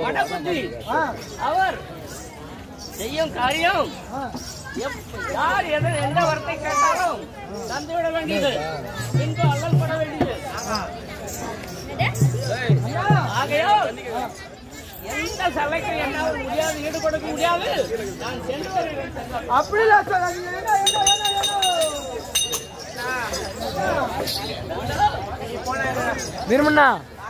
வடபுத்தி ஆ, அவர் செய்யும் காரியம் ஆ. எப்- யார் எதை எந்த வார்த்தை கேட்டாலும் தந்துவிட வேண்டியது பின்பு அல்லல் பட வேண்டியது ஆகையால் எந்த சலைக்கு என்னால் முடியாது ஈடுபடுத்த முடியாது நான் சென்று வருகிறேன் செல்வம். அப்படிலாம் சொல்லாதீங்க. ஏங்க, ஏங்க, ஏங்க, ஏங்க. வீரமண்ணா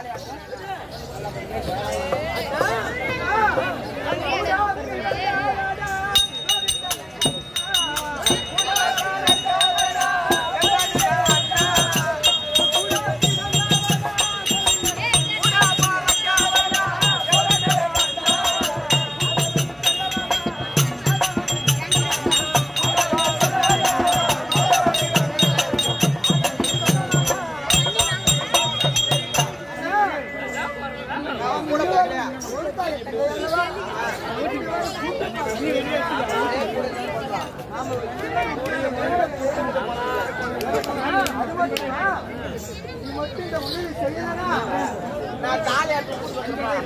அது மட்டுமா? நீ மட்டும் இந்த உதவி செய்யலைன்னா, நான் தாலி அறுத்து கொடுத்துருவேன்.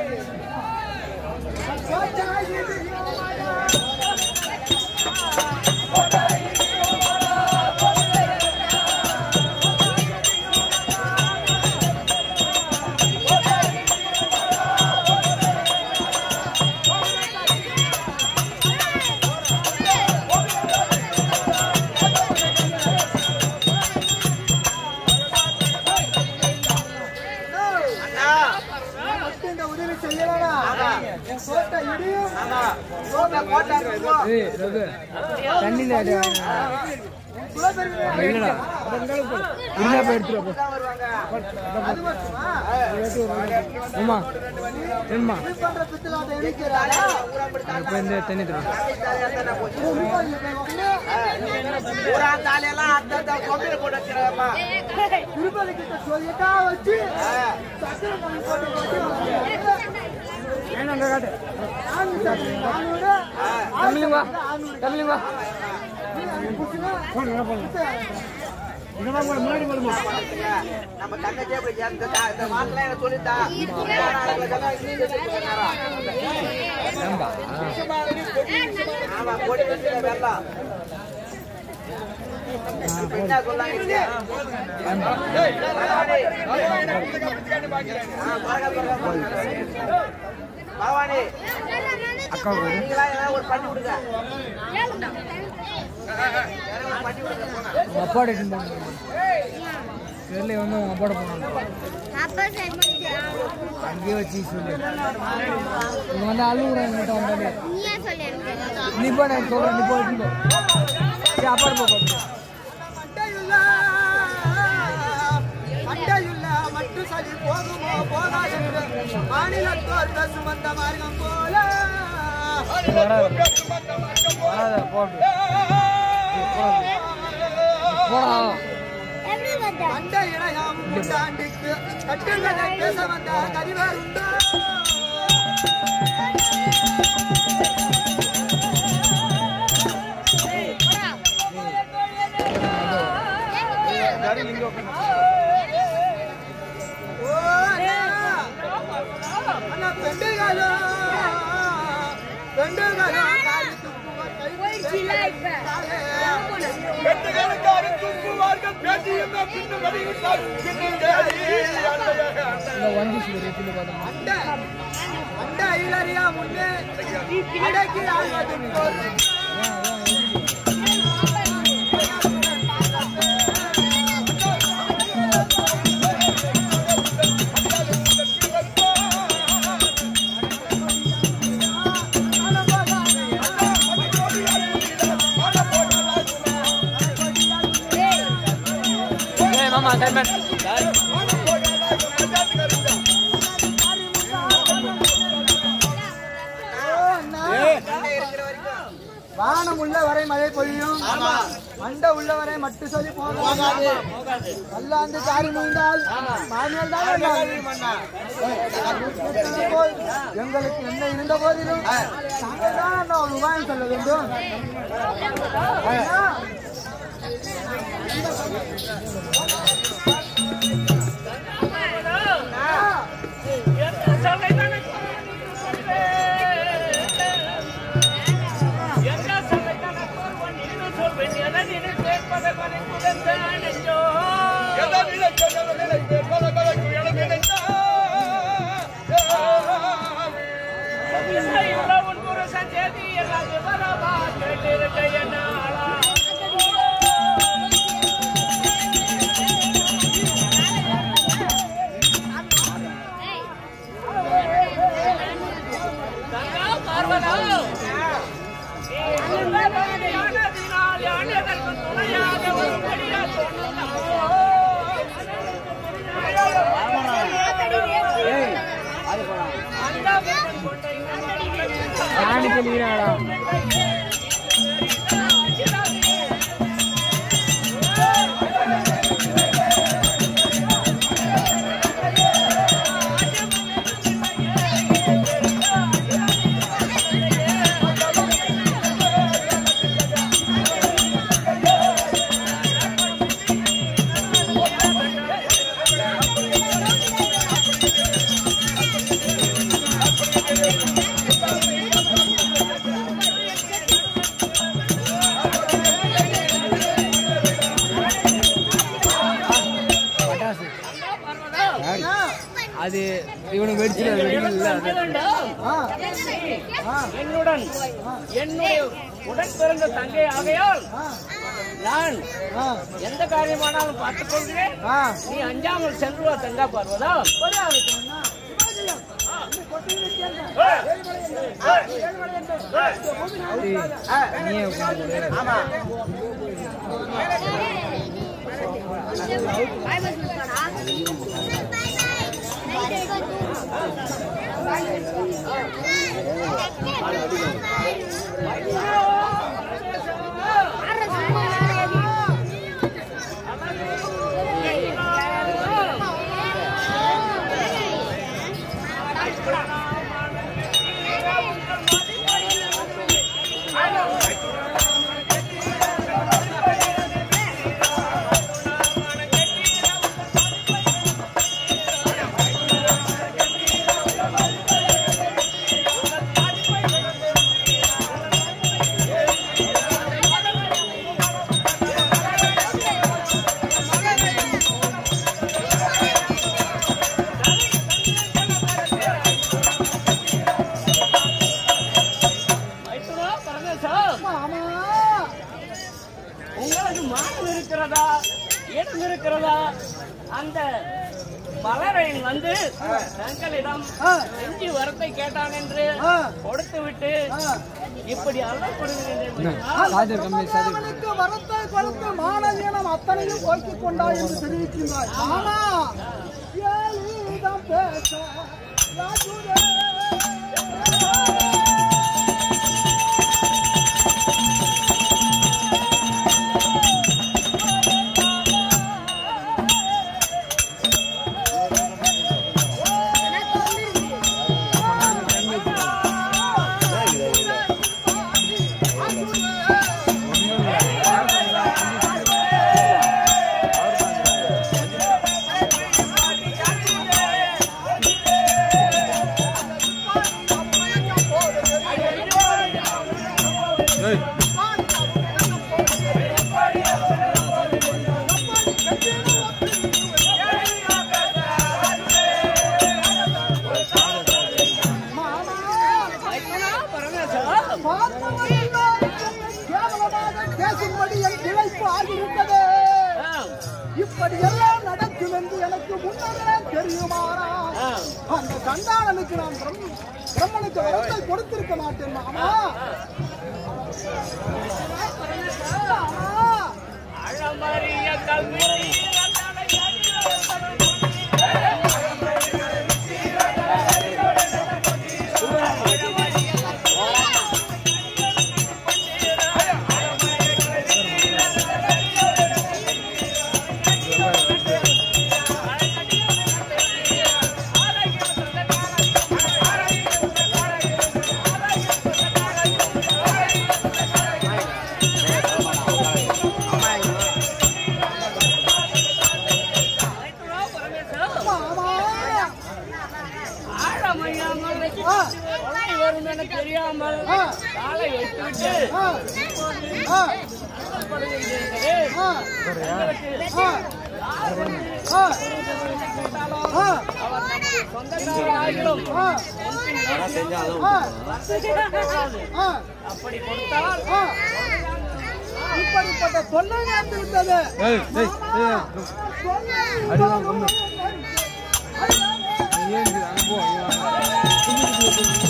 கோச்சாகி வியோமாயா. நான் மட்டும் இந்த உதவி செய்யலைன்னா, என் கோட்டை இடியும். கோட்டை கோட்டை இருக்கும். ஏய் ரகு தண்ணியில் அடி உன் குலபெருமையை இல்லடா இருந்தா போய் எடுத்துட்டு போ அது மட்டுமா? ஆமா ஏம்மா இது பண்ற பித்தலாட்டம் இருக்கிறாரா? இப்போ இந்த தண்ணி தரும் திருப்பதி கிட்ட சொல்லிட்டா வச்சு சக்கரை பொங்கல் போட்டு போட்டு ஏன்னா அங்கே காட்டு ஆணு சக்கரை நானூறு, தமிழ் வா தமிழ் வா நம்ம தங்கச்சியே போய் சேர்ந்து தா- இந்த வார்த்தைலாம் எனக்கு சொல்லித்தா. ஏம்பா ஆமா, கொடி வச்சுல வெள்ளம். இப்ப என்ன சொல்லாங்க இங்க? ஏம்பா பகவானே. ஆ, பாருங்க, பாருங்க, பாருங்க. பகவானே, அக்கா கூட நீங்களா ஏதாவது ஒரு பண்ணி கொடுங்க யாராவது ஒரு பண்ணி கொடுங்க போங்க. உங்க அப்பாவோட எடுத்துட்டு போனாங்க தெரியல வந்து உங்க அப்பாவோட போனாங்க அங்கேயே வச்சு சொல்லு இவங்க வந்து அழுகுறேன் என்கிட்ட வந்தாலே நீ போ நான் சொல்றேன் நீ போ எடுத்துட்டு போ சரி அப்பாடு போ பாத்து மண்டையுள்ள மண்டையுள்ள மட்டு சளி போகுமோ போகாது மாநிலத்தோர் பேசும் வந்த மார்க்கம் போல வராது வராத போட்டு போடா மண்டை இணையாம் முண்டாண்டிக்கு கட்டுங்களை பேச வந்த கதிவர் உண்டோ ஓ அண்ணா அண்ணா பெண்டுகளோ பெண்டுகளோ காரி துப்புவர் கை இந்த வண்டி சொல்லி எடுத்துட்டு பார்த்தோம் அண்ட அண்ட ஐலரியா முன்னே அடக்கி ஆழ்வது போதும் ஏய் மாமா டைமன் வானம் உள்ள வரை மழை பொழியும் மண்டை உள்ள வரை மட்டு சொல்லி போகாது கல்லாந்து காரி முந்தால் மாமியால் தான் எத்தனை போல் எங்களுக்கு என்ன இருந்த போதிலும் நாங்கள் தான் அண்ணா ஒரு உபாயம் சொல்ல வேண்டும் அண்ணா, எந்த சபை தானே மனதில் கேட்பதை மறைக்குடன் நெஞ்சோ உன் புருஷன் சேதி எல்லாம் விவரமா கேட்டிருக்க என்ன ஆளா கங்கா பார்வதா நீ யானதினால் யானதற்கு துணையாக வரும்படியா யானி தெளிவினாடா பட்டாசு அது இவனுக்கு வெடிச்சு வெடிக்கல என்னுடன் என்னுடைய உடன் பிறந்த தங்கை ஆகையால் நான் எந்த காரியமானாலும் பார்த்துக் கொள்கிறேன் நீ அஞ்சாமல் செல்வா தங்கா பார்வதா நீயே உட்காந்து ஆமா மைத்துனா, பரமேசா, உங்களுக்கு மானம் இருக்கிறதா இடம் இருக்கிறதா அந்த மலரையன் வந்து தங்களிடம் நெஞ்சு வரத்தை கேட்டான் என்று கொடுத்து விட்டு இப்படி அல்லப்படுகிறேன் சாஜர் கம்மி சாஜர் அவனுக்கு வரத்தை கொடுத்து மானவீனம் அத்தனையும் போக்கிக் கொண்டாய் என்று தெரிவிக்கின்றாய் ஆமா ஏலிதம் பேச ராஜுவே. மைத்துனா, பரமேசா, பார்த்தவரெல்லாம் கேவலமாக பேசும்படி என் பிழைப்பு ஆகிவிட்டது ஆ, இப்படி எல்லாம் நடக்கும் என்று எனக்கு முன்னரே தெரியுமாறா ஆ. அந்த சண்டாளனுக்கு நான் பிரம்- பிரம்மனுக்கு வரத்தை கொடுத்திருக்க மாட்டேன் மாமா ஆமா. அழமறிய கல்வி ஆ ஆ, ஆ, அவர் நம்முடைய சொந்தக்காரராகிலும் ஆ, ஆ, ஆ, அப்படி கொடுத்தால் ஆ. இப்படிப்பட்ட தொல்லை நேர்ந்து விட்டது ஏய், ஏய், ஏய், தொல்லை அடி வாங்க, கொண்டு. நீ ஏன் இது அங்க போ, நீ வா.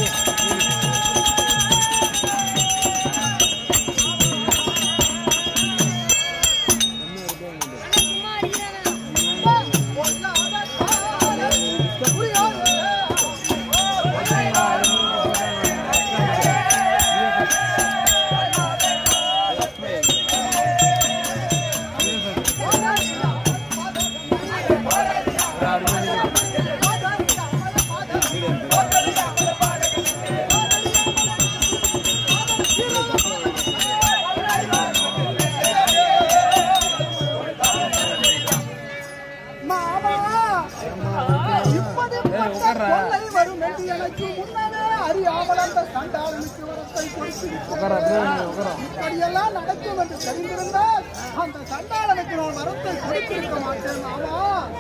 மாமா இப்படிப்பட்ட தொல்லை வரும் என்று எனக்கு முன்னமே அறியாமல் அந்த சண்டாளனுக்கு வரத்தை கொடுத்து உட்கார, அப்படியே விட்டேன். உட்கார. இப்படியெல்லாம் நடக்கும் என்று தெரிந்திருந்தால் அந்த சண்டாளனுக்கு நான் வரத்தை கொடுத்திருக்க மாட்டேன் மாமா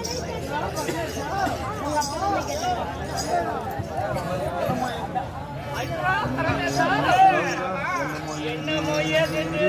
என்னமோ ஏதென்று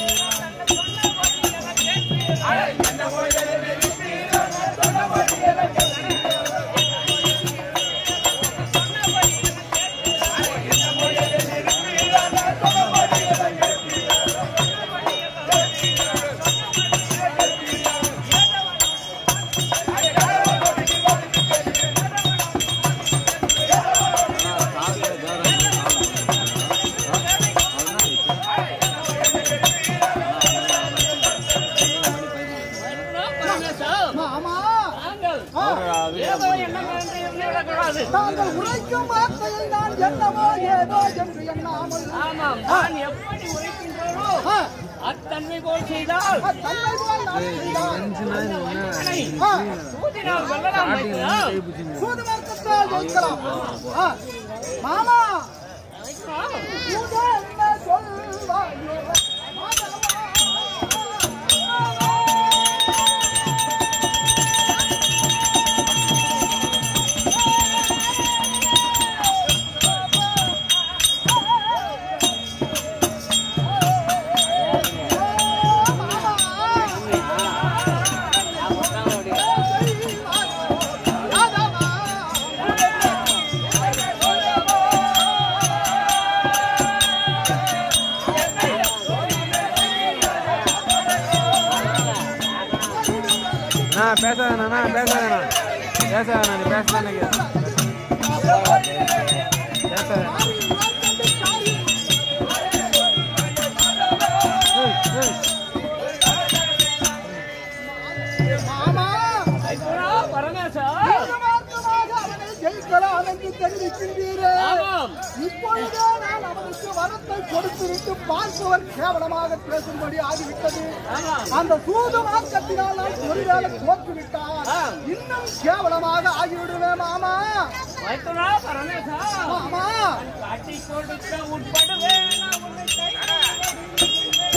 மாமா நாங்கள் ஆ, ஏதோ எண்ணம் என்று எண்ணிவிடக்கூடாது தாங்கள் உரைக்கும் வார்த்தையை நான் என்னவோ ஏதோ என்று எண்ணாமல் ஆமாம் நான் எப்படி உரைக்கின்றேனோ ஆ, அத்தன்மை போல் செய்தால் தன்னை போல் நான் செய்தால் மகனை ஆ, சூதினால் வெல்லலாம் வைக்கலாம் சூது மார்க்கத்தால் ஜெயிக்கலாம் ஆ, மாமா சூது என்ன சொல்வாயோ மாதவா. நான் பேச வேணாம் நான் பேச வேணாம் பேச வேணாம் நீ பேச எனக்கு பேச வேணாம் ஏய், ஏய். மாமா பரமேசா மார்க்கமாக அவனை ஜெயிக்கலாம் என்று தெரிவிக்கின்றீரே ஆமாம் இப்பொழுதே நான் அவனுக்கு வரத்தை கொடுத்துவிட்டு பார்ப்பவர் கேவலமாக பேசும்படி ஆகிவிட்டது ஆமாம் அந்த சூது மார்க்கத்தினால் நான் ஒருவேளை தோற்று விட்டால் ஆ. இன்னும் கேவலமாக ஆகிவிடுவேன் மாமா வைத்துரா பரமேசா மாமா காட்டி கொடுக்க உட்படுவேன் நான் உன்னை கைவிடுவேன்.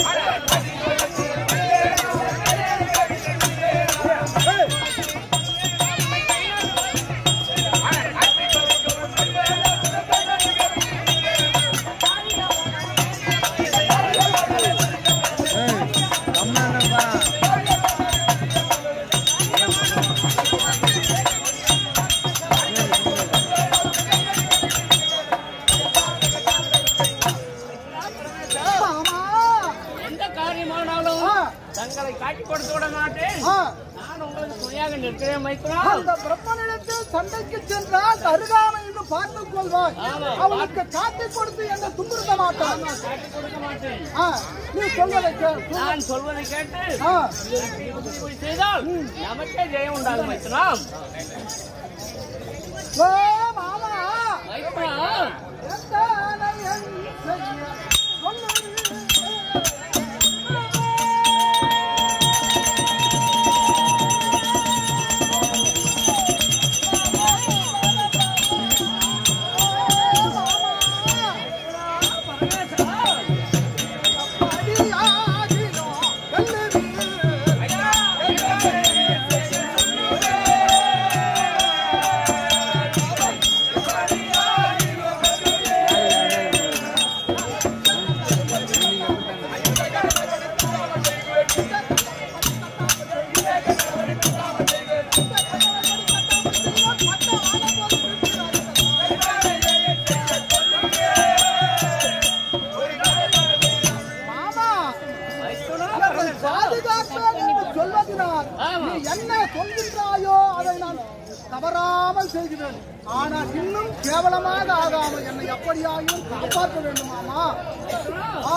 ஏய், கம்முனு இருங்கப்பா. மாமா எந்த காரியமானாலும் ஆ, தங்களை காட்டி கொடுத்து விட மாட்டேன் ஆ. நான் உங்களுக்கு துணையாக நிற்கிறேன் மைத்ரா அந்த பிரம்மனிடத்தில் சண்டைக்கு சென்றால் அருகாமையில் பார்த்துக் கொள்வாய் ஆமா. அவனுக்கு காட்டி கொடுத்து என்ன துன்புறுத்த மாட்டான் காட்டி கொடுக்க மாட்டேன் ஆ, நீ சொல்வதை கேள். நான் சொல்வதை கேட்டு ஆ, இப்படி செய்தால் நமக்கே ஜெயம் உண்டாகும் மைத்ரா ஓ மாமா மைத்ரா எத்தனை என் செய்ய சொல்லு. பரமேசா அடியாகினோ கல்லெறிந்து விளங்கினார் ஆமா. நீ என்ன சொல்கின்றாயோ அதை நான் தவறாமல் செய்கிறேன் ஆனால் இன்னும் கேவலமாக ஆகாமல் என்னை எப்படியாயும் காப்பாற்ற வேண்டுமாமா ஆ,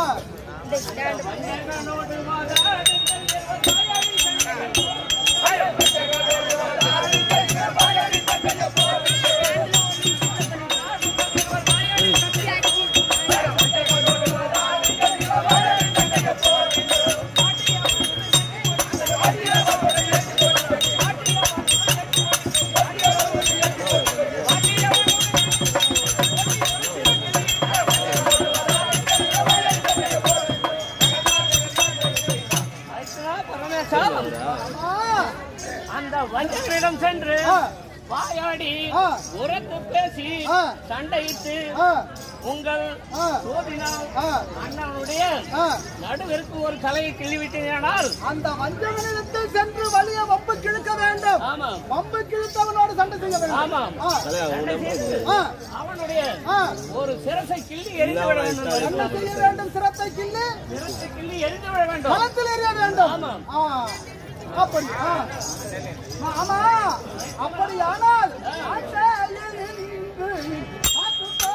பரமேசா ஆ, அந்த வஞ்சகரிடம் சென்று ஆ, வாயாடி ஆ. உரத்து பேசி ஆ. சண்டையிட்டு ஆ, உங்கள் ஆ, சோதினால் ஆ, அண்ணனுடைய ஆ. நடுவிற்கு ஒரு தலையை கிள்ளிவிட்டீர்கள் அந்த வஞ்சகனிடத்தில் சென்று வலிய வம்பு கிழக்க வேண்டும் ஆமாம் வம்பு கிழித்தவனோடு சண்டை செய்ய வேண்டும் ஆமாம் ஆ, சண்டை செய்து ஆ, அவனுடைய ஆ. ஒரு சிரசை கிள்ளி எரிந்து விட வேண்டும் என்ன செய்ய வேண்டும் சிரத்தை கிள்ளி சிரசை கிள்ளி எரிந்து விட வேண்டும் களத்தில் எறிய வேண்டும் ஆமாம். ஆ, அப்படி ஆ. ஆமா அப்படியானால் ஆட்டையில் நின்று பார்த்துக்கோ.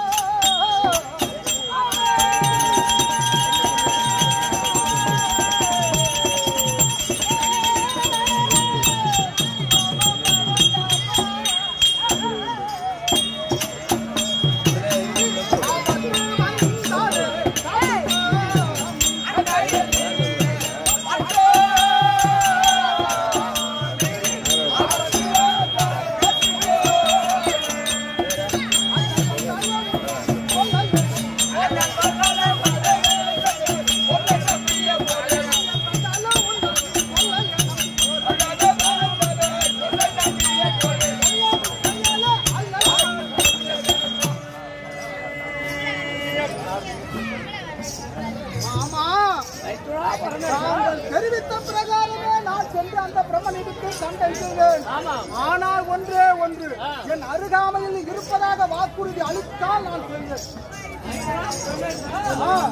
ஆமா தாங்கள் தெரிவித்த பிரகாரமே நான் சென்று அந்த பிரம்மனிடத்தில் சண்டை செய்வேன் ஆமாம் ஆனால் ஒன்றே ஒன்று ஆ. என் அருகாமையில் நீ இருப்பதாக வாக்குறுதி அளித்தால் நான் செய்வேன் ஆ,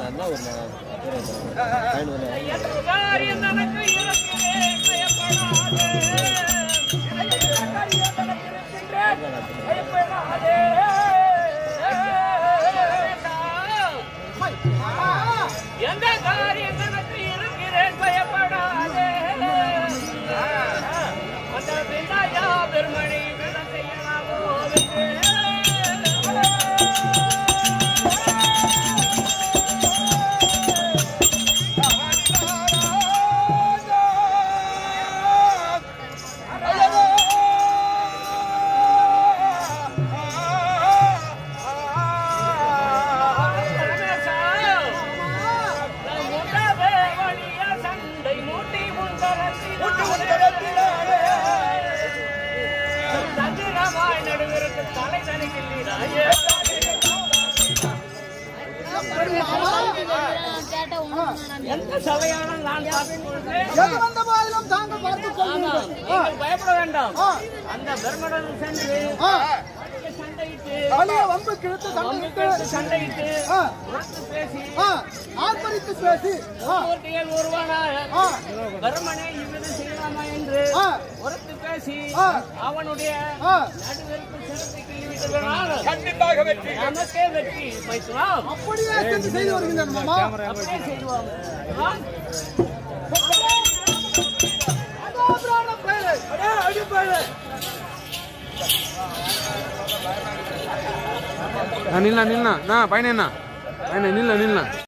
எந்த காரியம் எனக்கு இருக்கிறேன் பயப்படாதே எந்த காரியம் எனக்கு இருக்கின்றேன் பயப்படாதே ஆ, எந்த காரியம் எனக்கு இருக்கிறேன் பயப்படாதே அந்த விநாயா பெருமணி விளக்கையனாவோ சண்டை மூட்டி தந்திரமாய் நடுவிற்கு தலை தனிக்கில்லையே எந்த சபையான நான் பார்த்துக் கொள்கிறேன் எது வந்த போதிலும் தாங்கள் பார்த்துக் ஆமாம் கொள்வீர்கள் நீங்கள் பயப்பட வேண்டாம் ஆ. அந்த பிரம்மடன் சென்று ஆ, சண்டையிட்டு வலிய வம்பு கிழித்து சண்டையிட்டு சண்டையிட்டு ஆ, உரத்து பேசி ஆ, ஆர்ப்பரித்து பேசி ஆ, போட்டியில் ஒருவனாக ஆ, தர்மனை இவ்விதம் செய்யலாமா என்று ஆ. உரத்து பேசி ஆ. அவனுடைய ஆ. நடுவிற்கு சிறத்தை கிள்ளிவிட்டதனால் கண்டிப்பாக வெற்றி நமக்கே வெற்றி வைக்கலாம் அப்படியே சென்று செய்து வருகின்றனர் மாமா அப்படியே செய்வோம் அதோ பிராண பயலே. அடே, அடி பயலே. నిన్న నిన్న నా పైన నిన్న పైన నిన్న నిన్న